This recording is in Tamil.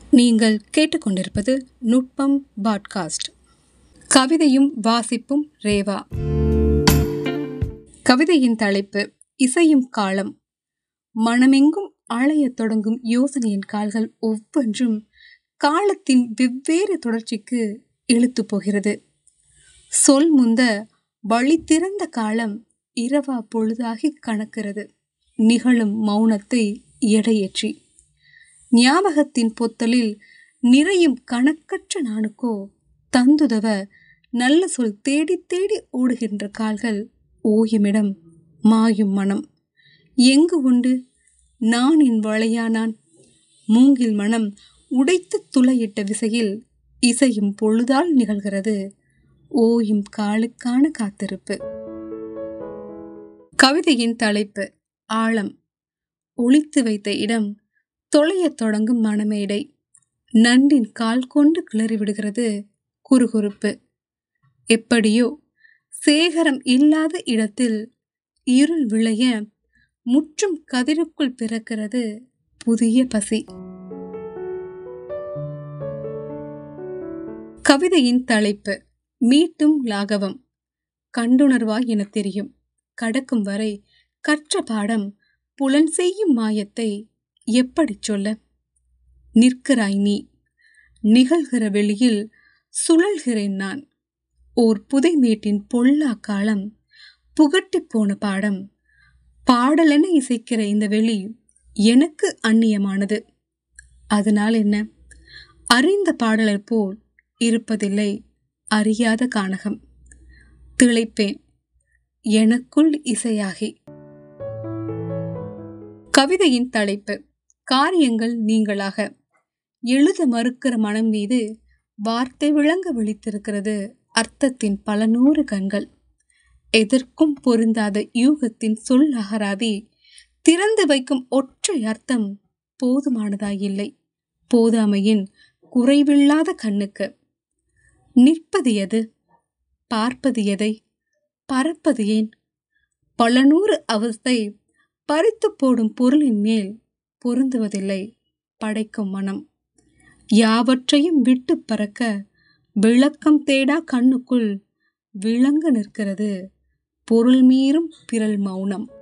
நீங்கள் கேட்டுக்கொண்டிருப்பது நுட்பம் பாட்காஸ்ட் கவிதையும் வாசிப்பும் ரேவா கவிதையின் தலைப்பு இசையும் காலம் மனமெங்கும் அலையத் தொடங்கும் யோசனையின் கால்கள் ஒவ்வொன்றும் காலத்தின் வெவ்வேறு தொடர்ச்சிக்கு இழுத்து போகிறது சொல் முந்த வழி திறந்த காலம் இரவா பொழுதாகி கணக்கிறது நிகழும் மௌனத்தை எடையேற்றி ஞாபகத்தின் பொத்தலில் நிறையும் கணக்கற்ற நானுக்கோ தந்துதவ நல்ல சொல் தேடி தேடி ஓடுகின்ற கால்கள் ஓயுமிடம் மாயும் மனம் எங்கு உண்டு நானின் வளையானான் மூங்கில் மனம் உடைத்து துளையிட்ட விசையில் இசையும் பொழுதால் நிகழ்கிறது ஓயும் காலுக்கான காத்திருப்பு கவிதையின் தலைப்பு ஆழம் ஒளித்து வைத்த இடம் தொலையத் தொடங்கும் மனமேடை நண்டின் கால் கொண்டு கிளறிவிடுகிறது குறுகுறுப்பு எப்படியோ சேகரம் இல்லாத இடத்தில் இருள் விளைய முற்றும் கதிருக்குள் பிறக்கிறது புதிய பசி கவிதையின் தலைப்பு மீட்டும் லாகவம் கண்டுணர்வாய் என தெரியும் கடக்கும் வரை கற்ற பாடம் புலன் செய்யும் மாயத்தை எப்படி சொல்ல நிற்கிறாய் நீ நிகழ்கிற வெளியில் சுழல்கிறேன் நான் ஓர் புதைமேட்டின் பொல்லா காலம் புகட்டி போன பாடம் பாடலென இசைக்கிற இந்த வெளி எனக்கு அந்நியமானது அதனால் என்ன அறிந்த பாடலர் போல் இருப்பதில்லை அறியாத கானகம் திளைப்பேன் எனக்குள் இசையாகி கவிதையின் தலைப்பு காரியங்கள் நீங்களாக எழுத மறுக்கிற மனம் மீது வார்த்தை விளங்க விழித்திருக்கிறது அர்த்தத்தின் பல நூறு கண்கள் எதற்கும் பொருந்தாத யூகத்தின் சொல் அகராதி திறந்து வைக்கும் ஒற்றை அர்த்தம் போதுமானதாயில்லை போதாமையின் குறைவில்லாத கண்ணுக்கு நிற்பது எது பார்ப்பது எதை பறப்பது ஏன் பல நூறு அவஸ்தை பறித்து போடும் பொருளின் மேல் பொருந்துவதில்லை படைக்கும் மனம் யாவற்றையும் விட்டு பறக்க விளக்கம் தேடா கண்ணுக்குள் விளங்க நிற்கிறது பொருள் மீறும் பிறல் மௌனம்